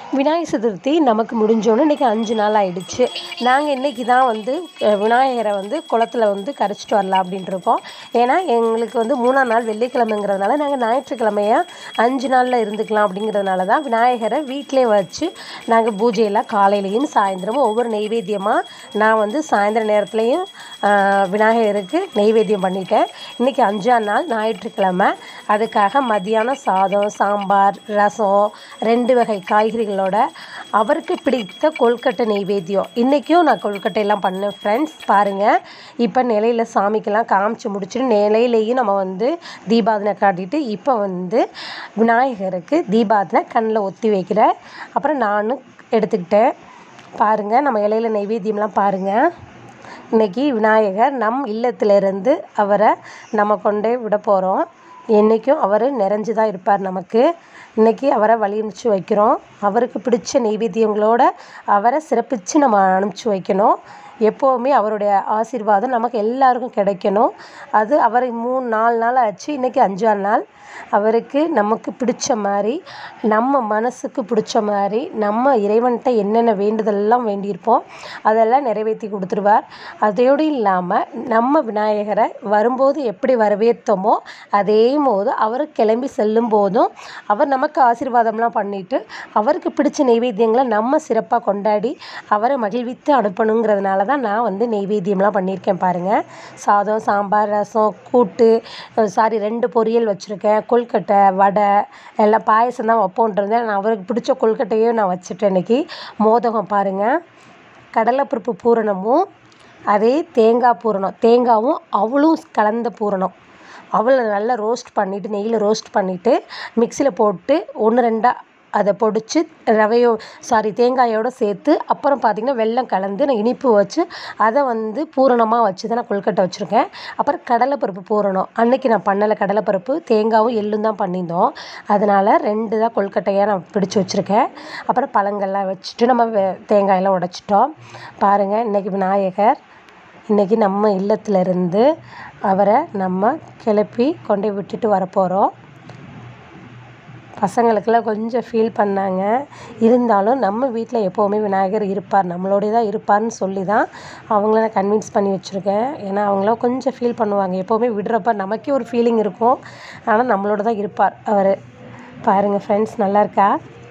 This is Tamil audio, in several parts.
விநாயகர் சதுர்த்தி நமக்கு முடிஞ்சோன்னு இன்றைக்கி அஞ்சு நாள் ஆயிடுச்சு நாங்கள் இன்றைக்கி தான் வந்து அஹ், விநாயகரை வந்து குளத்துல வந்து கரைச்சிட்டு வரலாம் அப்படின்ட்டு இருக்கோம் ஏன்னா எங்களுக்கு வந்து மூணாம் நாள் வெள்ளிக்கிழமைங்கிறதுனால நாங்கள் ஞாயிற்றுக்கிழமையா அஞ்சு நாளில் இருந்துக்கலாம் அப்படிங்கிறதுனால தான் விநாயகரை வீட்டிலே வச்சு நாங்கள் பூஜையெல்லாம் காலையிலையும் சாயந்தரமும் ஒவ்வொரு நெய்வேத்தியமாக நான் வந்து சாயந்தர நேரத்துலையும் ஆஹ், விநாயகருக்கு நெய்வேத்தியம் பண்ணிட்டேன் இன்றைக்கி அஞ்சாம் நாள் ஞாயிற்றுக்கிழமை அதுக்காக மதியானம் சாதம் சாம்பார் ரசம் ரெண்டு வகை காய்கறிகளோட அவருக்கு பிடித்த கொழுக்கட்டை நெய்வேத்தியம் இன்றைக்கும் நான் கொழுக்கட்டையெல்லாம் பண்ணேன் ஃப்ரெண்ட்ஸ் பாருங்கள் இப்போ நிலையில் சாமிக்கெல்லாம் காமிச்சு முடிச்சுட்டு நிலையிலையும் நம்ம வந்து தீபாதனை காட்டிட்டு இப்போ வந்து விநாயகருக்கு தீபாதனை கண்ணில் ஒத்தி வைக்கிறேன் அப்புறம் நானும் எடுத்துக்கிட்டேன் பாருங்கள் நம்ம இலையில நெய்வேத்தியம்லாம் பாருங்கள் இன்னைக்கு விநாயகர் நம் இல்லத்திலிருந்து அவரை நம்ம கொண்டே விட போகிறோம் என்றைக்கும் அவர் நிறைஞ்சு தான் இருப்பார் நமக்கு இன்னைக்கு அவரை வழி அனுப்பிச்சு வைக்கிறோம் அவருக்கு பிடிச்ச நெய்வேத்தியங்களோட அவரை சிறப்பித்து நம்ம அனுப்பிச்சு வைக்கணும் எப்போவுமே அவருடைய ஆசீர்வாதம் நமக்கு எல்லாருக்கும் கிடைக்கணும் அது அவரை மூணு நாலு நாள் ஆச்சு இன்றைக்கி அஞ்சாம் நாள் அவருக்கு நமக்கு பிடிச்ச மாதிரி நம்ம மனசுக்கு பிடிச்ச மாதிரி நம்ம இறைவன்கிட்ட என்னென்ன வேண்டுதலெல்லாம் வேண்டியிருப்போம் அதெல்லாம் நிறைவேற்றி கொடுத்துருவார் அதோடு இல்லாமல் நம்ம விநாயகரை வரும்போது எப்படி வரவேற்றோமோ அதே போது அவர் கிளம்பி செல்லும் போதும் அவர் நமக்கு ஆசீர்வாதம்லாம் பண்ணிட்டு அவருக்கு பிடிச்ச நெய்வேத்தியங்களை நம்ம சிறப்பாக கொண்டாடி அவரை மகிழ்வித்து அனுப்பணுங்கிறதுனால தான் நான் வந்து நெய்வேத்தியம்லாம் பண்ணியிருக்கேன் பாருங்கள் சாதம் சாம்பார் ரசம் கூட்டு சாரி ரெண்டு பொரியல் வச்சுருக்கேன் கொழுக்கட்டை வடை எல்லாம் பாயசம் தான் வைப்போன்ட்டு நான் அவருக்கு பிடிச்ச கொழுக்கட்டையும் நான் வச்சுட்டேன் இன்னைக்கு மோதகம் பாருங்கள் கடலைப்பருப்பு பூரணமும் அதே தேங்காய் பூரணம் தேங்காவும் அவளும் கலந்த பூரணம் அவளை நல்லா ரோஸ்ட் பண்ணிவிட்டு நெய்யில் ரோஸ்ட் பண்ணிவிட்டு மிக்சியில் போட்டு ஒன்று ரெண்டாக அதை பொடிச்சு ரவையோ சாரி தேங்காயோடு சேர்த்து அப்புறம் பார்த்திங்கன்னா வெல்லம் கலந்து நான் இனிப்பு வச்சு அதை வந்து பூரணமாக வச்சு தான் நான் கொழுக்கட்டை வச்சுருக்கேன் அப்புறம் கடலைப்பருப்பு பூரணம் அன்னைக்கு நான் பண்ணலை கடலைப்பருப்பு தேங்காவும் எள்ளும் தான் பண்ணியிருந்தோம் அதனால் ரெண்டு தான் கொழுக்கட்டையாக நான் பிடிச்சி வச்சுருக்கேன் அப்புறம் பழங்கள்லாம் வச்சுட்டு நம்ம வெ- தேங்காயெல்லாம் உடைச்சிட்டோம் பாருங்கள் இன்றைக்கி விநாயகர் இன்றைக்கி நம்ம இல்லத்திலிருந்து அவரை நம்ம கிளப்பி கொண்டு போய் விட்டுட்டு வரப்போகிறோம் பசங்களுக்கெல்லாம் கொஞ்சம் ஃபீல் பண்ணாங்க இருந்தாலும் நம்ம வீட்டில் எப்போவுமே விநாயகர் இருப்பார் நம்மளோடய தான் இருப்பார்னு சொல்லி தான் அவங்கள நான் கன்வின்ஸ் பண்ணி வச்சுருக்கேன் ஏன்னா அவங்களாம் கொஞ்சம் ஃபீல் பண்ணுவாங்க எப்போவுமே விடுறப்ப நமக்கே ஒரு ஃபீலிங் இருக்கும் ஆனால் நம்மளோட தான் இருப்பார் அவர் பாருங்கள் ஃப்ரெண்ட்ஸ் நல்லா இருக்கா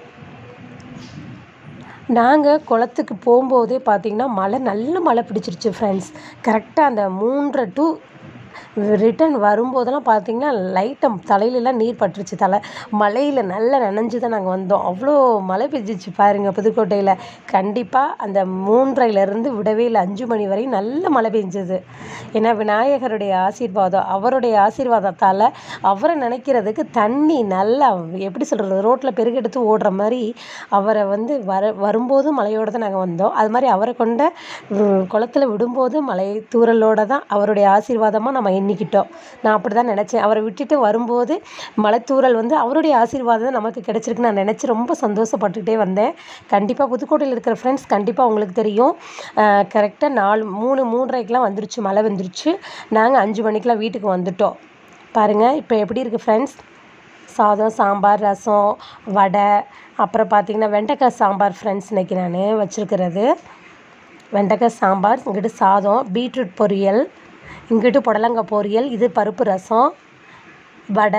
நாங்கள் குளத்துக்கு போகும்போதே பார்த்தீங்கன்னா மழை நல்ல மழை பிடிச்சிருச்சு ஃப்ரெண்ட்ஸ் கரெக்டாக அந்த மூன்றரை டு ரிட்டர்ன் வரும்போதெல்லாம் பார்த்தீங்கன்னா லைட்டாக தலையிலலாம் நீர் பட்டுருச்சு தலை மழையில் நல்லா நனைஞ்சு தான் நாங்கள் வந்தோம் அவ்வளோ மழை பெஞ்சிச்சு பாருங்கள் புதுக்கோட்டையில் கண்டிப்பாக அந்த மூன்றையிலேருந்து விடவே இல்லை அஞ்சு மணி வரையும் நல்ல மழை பெஞ்சது ஏன்னா விநாயகருடைய ஆசீர்வாதம் அவருடைய ஆசீர்வாதத்தால் அவரை நினைக்கிறதுக்கு தண்ணி நல்லா எப்படி சொல்கிறது ரோட்டில் பெருகெடுத்து ஓடுற மாதிரி அவரை வந்து வர வரும்போது மழையோடு தான் நாங்கள் வந்தோம் அது மாதிரி அவரை கொண்ட உம், குளத்துல விடும்போது மழை தூறலோட தான் அவருடைய ஆசீர்வாதமாக நம்ம எண்ணிக்கிட்டோம் நான் அப்படி தான் நினச்சேன் அவரை விட்டுட்டு வரும்போது மலைத்தூறல் வந்து அவருடைய ஆசீர்வாதம் தான் நமக்கு கிடச்சிருக்குன்னு நான் நினச்சி ரொம்ப சந்தோஷப்பட்டுக்கிட்டே வந்தேன் கண்டிப்பாக புதுக்கோட்டையில் இருக்கிற ஃப்ரெண்ட்ஸ் கண்டிப்பாக உங்களுக்கு தெரியும் கரெக்டாக நாலு மூணு மூன்றரைக்கெலாம் வந்துருச்சு மழை வந்துருச்சு நாங்கள் அஞ்சு மணிக்கெலாம் வீட்டுக்கு வந்துட்டோம் பாருங்கள் இப்போ எப்படி இருக்குது ஃப்ரெண்ட்ஸ் சாதம் சாம்பார் ரசம் வடை அப்புறம் பார்த்திங்கன்னா வெண்டைக்காய் சாம்பார் ஃப்ரெண்ட்ஸ் இன்னைக்கு நான் வச்சுருக்கிறது வெண்டைக்காய் சாம்பார் இங்கிட்டு சாதம் பீட்ரூட் பொரியல் இங்கிட்டு புடலங்காய் பொரியல் இது பருப்பு ரசம் வடை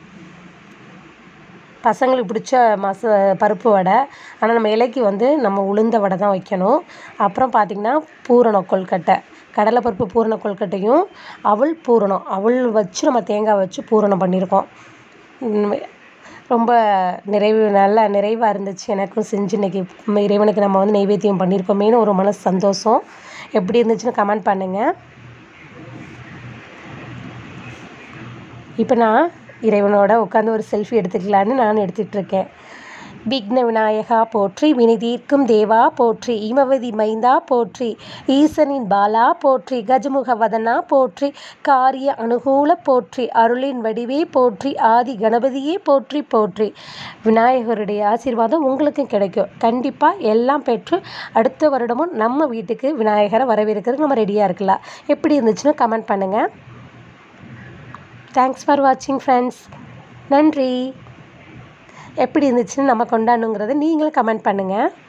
பசங்களுக்கு பிடிச்ச மச பருப்பு வடை ஆனால் நம்ம இலைக்கு வந்து நம்ம உளுந்த வடை தான் வைக்கணும் அப்புறம் பார்த்திங்கன்னா பூரண கொழுக்கட்டை கடலைப்பருப்பு பூரண கொழுக்கட்டையும் அவல் பூரணம் அவல் வச்சு நம்ம தேங்காய் வச்சு பூரணம் பண்ணியிருக்கோம் உம், ரொம்ப நிறைவு நல்ல நிறைவாக இருந்துச்சு எனக்கும் செஞ்சு இன்னைக்கு இறைவனுக்கு நம்ம வந்து நெய்வேத்தியம் பண்ணியிருக்கோமேனு ஒரு மனசு சந்தோஷம் எப்படி இருந்துச்சுன்னு கமெண்ட் பண்ணுங்கள் இப்போ நான் இறைவனோட உட்காந்து ஒரு செல்ஃபி எடுத்துக்கலான்னு நான் எடுத்துகிட்டு இருக்கேன் விக்ன விநாயகா போற்றி வினை தீர்க்கும் தேவா போற்றி ஈமவதி மைந்தா போற்றி ஈசனின் பாலா போற்றி கஜமுக வதனா போற்றி காரிய அனுகூல போற்றி அருளின் வடிவே போற்றி ஆதி கணபதியே போற்றி போற்றி விநாயகருடைய ஆசீர்வாதம் உங்களுக்கும் கிடைக்கும் கண்டிப்பாக எல்லாம் பெற்று அடுத்த வருடமும் நம்ம வீட்டுக்கு விநாயகரை வரவேற்கிறதுக்கு நம்ம ரெடியாக இருக்கலாம் எப்படி இருந்துச்சுன்னு கமெண்ட் பண்ணுங்கள் தேங்க்ஸ் ஃபார் வாட்சிங் ஃப்ரெண்ட்ஸ் நன்றி எப்படி இருந்துச்சுன்னு நம்ம கொண்டாடணுங்கிறத நீங்களும் கமெண்ட் பண்ணுங்கள்